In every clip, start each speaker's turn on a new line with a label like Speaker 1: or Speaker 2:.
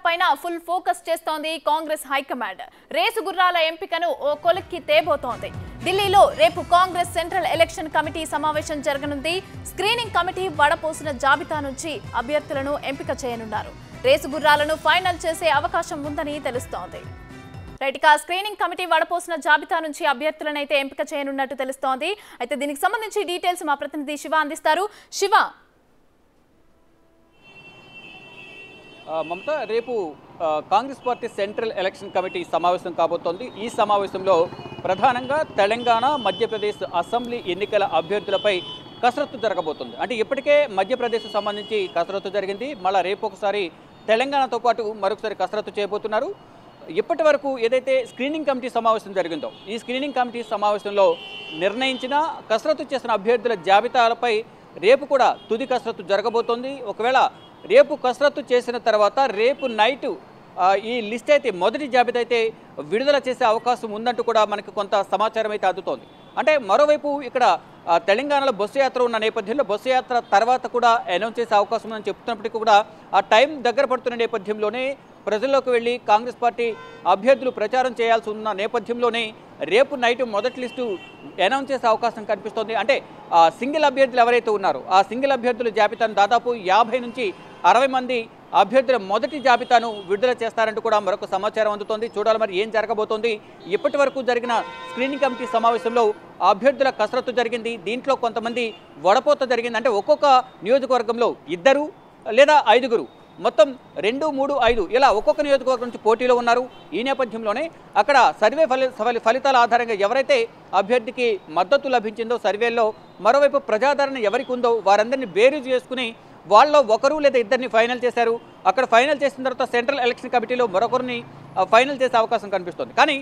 Speaker 1: పైన full focus చేస్తోంది Congress high command race గుర్రాల ఎంపికను ఓ కొలిక్కి తేబోతోంది ఢిల్లీలో రేపు కాంగ్రెస్ సెంట్రల్ ఎలక్షన్ కమిటీ సమావేశం జరగనుంది స్క్రీనింగ్ కమిటీ వడపోసిన జాబితా నుంచి అభ్యర్థులను ఎంపిక చేయనున్నారు రేసు గుర్రాలను ఫైనల్ చేసే అవకాశం ఉందని తెలుస్తోంది రైట్ ఇక స్క్రీనింగ్ కమిటీ వడపోసిన జాబితా నుంచి అభ్యర్థులను అయితే ఎంపిక చేయనున్నట్టు తెలుస్తోంది అయితే దీనికి సంబంధించి డీటెయిల్స్ మా ప్రతినిధి శివ అందిస్తారు శివ
Speaker 2: ఆ, మమత రేపు ఆ, Congress party central election committee సమావేశం కాబోతోంది ఈ సమావేశంలో ప్రధానంగా తెలంగాణ మధ్యప్రదేశ్ అసెంబ్లీ ఎన్నికల అభ్యర్థులపై కసరత్తు జరగబోతుంది అంటే ఇప్పటికే మధ్యప్రదేశ్ సంబంధించి కసరత్తు జరిగింది మళ్ళీ రేపు ఒకసారి తెలంగాణతో పాటు మరొకసారి కసరత్తు చేయబోతున్నారు ఇప్పటి వరకు ఏదైతే స్క్రీనింగ్ కమిటీ సమావేశం జరిగిందో ఈ స్క్రీనింగ్ కమిటీ సమావేశంలో నిర్ణయించిన కసరత్తు చేసిన అభ్యర్థుల జాబితాలపై రేపు కూడా తుది కసరత్తు జరగబోతోంది ఒకవేళ రేపు కసరత్తు చేసిన తర్వాత రేపు నైట్ ఆ, ఈ లిస్ట్ అయితే మొదటి జాబితా అయితే విడుదల చేసే అవకాశం ఉందంటూ కూడా మనకు కొంత సమాచారం అయితే అందుతోంది అంటే మరోవైపు ఇక్కడ ఆ, తెలంగాణలో బస్సు యాత్ర ఉన్న నేపథ్యంలో బస్సు యాత్ర తర్వాత కూడా అనౌన్స్ చేసే అవకాశం ఉందని చెప్తున్నప్పటికీ కూడా ఆ టైం దగ్గర పడుతున్న నేపథ్యంలోనే ప్రజల్లోకి వెళ్ళి కాంగ్రెస్ పార్టీ అభ్యర్థులు ప్రచారం చేయాల్సి ఉన్న నేపథ్యంలోనే రేపు నైట్ మొదటి లిస్టు అనౌన్స్ చేసే అవకాశం కనిపిస్తోంది అంటే ఆ సింగిల్ అభ్యర్థులు ఎవరైతే ఉన్నారో ఆ సింగిల్ అభ్యర్థుల జాబితాను దాదాపు యాభై నుంచి అరవై మంది అభ్యర్థుల మొదటి జాబితాను విడుదల చేస్తారంటూ కూడా మరొక సమాచారం అందుతోంది చూడాలి మరి ఏం జరగబోతోంది ఇప్పటి వరకు జరిగిన స్క్రీనింగ్ కమిటీ సమావేశంలో అభ్యర్థుల కసరత్తు జరిగింది దీంట్లో కొంతమంది వడపోత జరిగింది అంటే ఒక్కొక్క నియోజకవర్గంలో ఇద్దరు లేదా ఐదుగురు మొత్తం రెండు మూడు ఐదు ఇలా ఒక్కొక్క నియోజకవర్గం నుంచి పోటీలో ఉన్నారు ఈ నేపథ్యంలోనే అక్కడ సర్వే ఫలి ఫలి- ఫలితాల ఆధారంగా ఎవరైతే అభ్యర్థికి మద్దతు లభించిందో సర్వేలో మరోవైపు ప్రజాదరణ ఎవరికి ఉందో వారందరినీ బేరీజు చేసుకుని వాళ్ళలో ఒకరు లేదా ఇద్దరిని ఫైనల్ చేశారు అక్కడ ఫైనల్ చేసిన తర్వాత సెంట్రల్ ఎలక్షన్ కమిటీలో మరొకరిని ఆ, ఫైనల్ చేసే అవకాశం కనిపిస్తుంది కానీ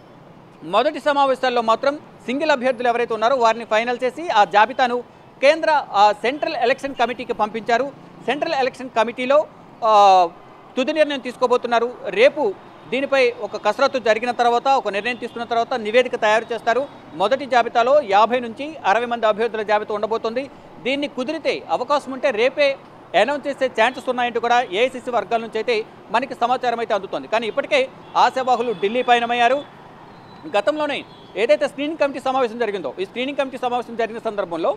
Speaker 2: మొదటి సమావేశాల్లో మాత్రం సింగిల్ అభ్యర్థులు ఎవరైతే ఉన్నారో వారిని ఫైనల్ చేసి ఆ జాబితాను కేంద్ర ఆ, సెంట్రల్ ఎలక్షన్ కమిటీకి పంపించారు సెంట్రల్ ఎలక్షన్ కమిటీలో ఆ, తుది నిర్ణయం తీసుకోబోతున్నారు రేపు దీనిపై ఒక కసరత్తు జరిగిన తర్వాత ఒక నిర్ణయం తీసుకున్న తర్వాత నివేదిక తయారు చేస్తారు మొదటి జాబితాలో యాభై నుంచి అరవై మంది అభ్యర్థుల జాబితా ఉండబోతుంది దీన్ని కుదిరితే అవకాశం ఉంటే రేపే అనౌన్స్ చేసే ఛాన్సెస్ ఉన్నాయంటూ కూడా ఏఐసిసి వర్గాల నుంచి అయితే మనకి సమాచారం అయితే అందుతుంది కానీ ఇప్పటికే ఆశావాహులు ఢిల్లీ పయనమయ్యారు గతంలోనే ఏదైతే స్క్రీనింగ్ కమిటీ సమావేశం జరిగిందో ఈ స్క్రీనింగ్ కమిటీ సమావేశం జరిగిన సందర్భంలో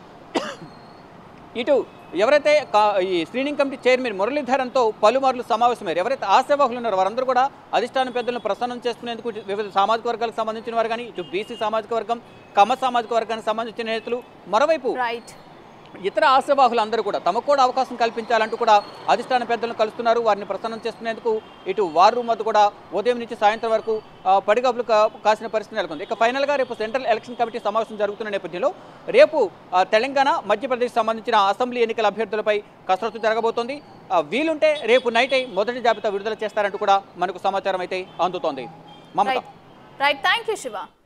Speaker 2: ఇటు ఎవరైతే కా- ఈ స్క్రీనింగ్ కమిటీ చైర్మన్ మురళీధరన్తో పలుమార్లు సమావేశమయ్యారు ఎవరైతే ఆశావాహులు ఉన్నారో వారందరూ కూడా అధిష్టాన పెద్దలను ప్రసన్నం చేసుకునేందుకు ఇటు వివిధ సామాజిక వర్గాలకు సంబంధించిన వారు కానీ ఇటు బీసీ సామాజిక వర్గం కమ్మ సామాజిక వర్గానికి సంబంధించిన నేతలు మరోవైపు
Speaker 1: రైట్
Speaker 2: ఇతర ఆశావాహులు అందరూ కూడా తమకు కూడా అవకాశం కల్పించాలంటూ కూడా అధిష్టాన పెద్దలను కలుస్తున్నారు వారిని ప్రసన్నం చేసుకునేందుకు ఇటు వార్ రూమ్ వద్ద కూడా ఉదయం నుంచి సాయంత్రం వరకు ఆ, పడిగబ్బులు కా- కాసిన పరిస్థితి నెలకొంది ఇక ఫైనల్గా రేపు సెంట్రల్ ఎలక్షన్ కమిటీ సమావేశం జరుగుతున్న నేపథ్యంలో రేపు ఆ, తెలంగాణ మధ్యప్రదేశ్ సంబంధించిన అసెంబ్లీ ఎన్నికల అభ్యర్థులపై కసరత్తు జరగబోతోంది ఆ, వీలుంటే రేపు నైట్ అయి మొదటి జాబితా విడుదల చేస్తారంటూ కూడా మనకు సమాచారం అయితే అందుతోంది Mamata
Speaker 1: right right thank you Shiva